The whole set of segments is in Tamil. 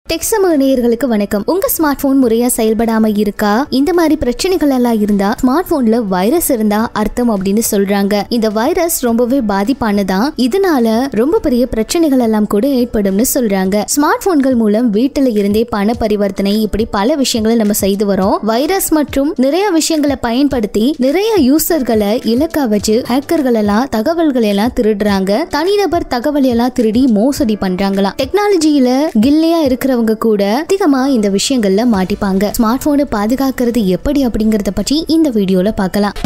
டெக் சமூக நேயர்களுக்கு வணக்கம் உங்க ஸ்மார்ட் போன் முறையா செயல்படாம இருக்கா இந்த மாதிரி பிரச்சனைகள் எல்லாம் இருந்தா ஸ்மார்ட் போன்ல வைரஸ் இருந்தா அர்த்தம் அப்படின்னு சொல்றாங்க இந்த வைரஸ் ரொம்பவே பாதிப்பானதான் இதனால ரொம்ப பெரிய பிரச்சனைகள் எல்லாம் கூட ஏற்படும்னு சொல்றாங்க ஸ்மார்ட் போன்கள் மூலம் வீட்டுல இருந்தே பண பரிவர்த்தனை இப்படி பல விஷயங்களை நம்ம செய்து வரோம் வைரஸ் மற்றும் நிறைய விஷயங்களை பயன்படுத்தி நிறைய யூசர்களை இலக்கா வச்சு ஹேக்கர்கள் எல்லாம் தகவல்களை எல்லாம் திருடுறாங்க தனிநபர் தகவல் எல்லாம் திருடி மோசடி பண்றாங்களாம் டெக்னாலஜியில கில்லையா இருக்கிறவங்க கூட அதிகமா இந்த விஷயங்கள்ல மாட்டிப்பாங்க ஸ்மார்ட் போனை பாதுகாக்கிறது எப்படி அப்படிங்கறத பற்றி இந்த வீடியோல பார்க்கலாம்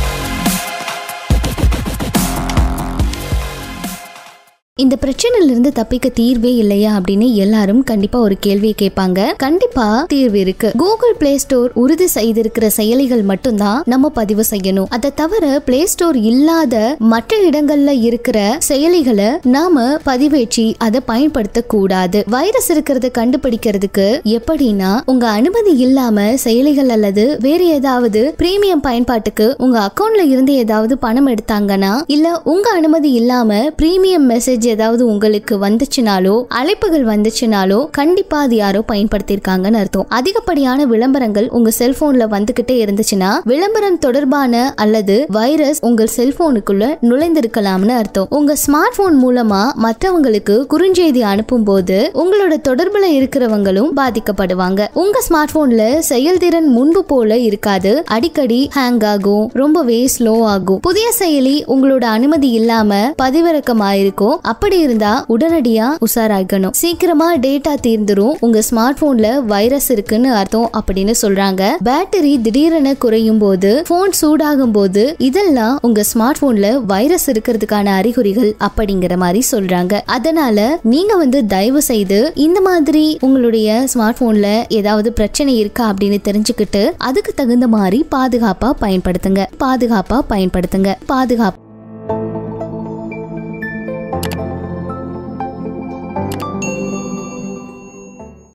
இந்த பிரச்சனையில இருந்து தப்பிக்க தீர்வே இல்லையா அப்படின்னு எல்லாரும் கண்டிப்பா ஒரு கேள்வியை கேட்பாங்க கண்டிப்பா தீர்வு இருக்கு கூகுள் பிளே ஸ்டோர் உறுதி செய்திருக்கிற செயலிகள் மட்டும்தான் நம்ம பதிவு செய்யணும் அதை தவிர பிளே ஸ்டோர் இல்லாத மற்ற இடங்கள்ல இருக்கிற செயலிகளை நாம பதிவேற்றி அதை பயன்படுத்த கூடாது வைரஸ் இருக்கிறத கண்டுபிடிக்கிறதுக்கு எப்படின்னா உங்க அனுமதி இல்லாம செயலிகள் அல்லது வேற ஏதாவது பிரீமியம் பயன்பாட்டுக்கு உங்க அக்கவுண்ட்ல இருந்து ஏதாவது பணம் எடுத்தாங்கன்னா இல்ல உங்க அனுமதி இல்லாம பிரீமியம் மெசேஜ் ஏதாவது உங்களுக்கு வந்துச்சுனாலோ அழைப்புகள் வந்துச்சுனாலோ கண்டிப்பா அது யாரோ பயன்படுத்தியிருக்காங்கன்னு அர்த்தம் அதிகப்படியான விளம்பரங்கள் உங்க செல்போன்ல வந்துகிட்டே இருந்துச்சுன்னா விளம்பரம் தொடர்பான அல்லது வைரஸ் உங்கள் செல்போனுக்குள்ள நுழைந்திருக்கலாம்னு அர்த்தம் உங்க ஸ்மார்ட் போன் மூலமா மற்றவங்களுக்கு குறுஞ்செய்தி அனுப்பும் போது உங்களோட தொடர்புல இருக்கிறவங்களும் பாதிக்கப்படுவாங்க உங்க ஸ்மார்ட் போன்ல செயல்திறன் முன்பு போல இருக்காது அடிக்கடி ஹேங் ஆகும் ரொம்பவே ஸ்லோ ஆகும் புதிய செயலி உங்களோட அனுமதி இல்லாம பதிவிறக்கம் ஆயிருக்கும் அப்படி இருந்தா உடனடியா உஷாராகணும் சீக்கிரமா டேட்டா தீர்ந்துரும் உங்க ஸ்மார்ட் போன்ல வைரஸ் இருக்குன்னு அர்த்தம் அப்படின்னு சொல்றாங்க பேட்டரி திடீரென குறையும் போது போன் சூடாகும் போது இதெல்லாம் உங்க ஸ்மார்ட் போன்ல வைரஸ் இருக்கிறதுக்கான அறிகுறிகள் அப்படிங்கிற மாதிரி சொல்றாங்க அதனால நீங்க வந்து தயவு செய்து இந்த மாதிரி உங்களுடைய ஸ்மார்ட் போன்ல ஏதாவது பிரச்சனை இருக்கா அப்படின்னு தெரிஞ்சுக்கிட்டு அதுக்கு தகுந்த மாதிரி பாதுகாப்பா பயன்படுத்துங்க பாதுகாப்பா பயன்படுத்துங்க பாதுகாப்பு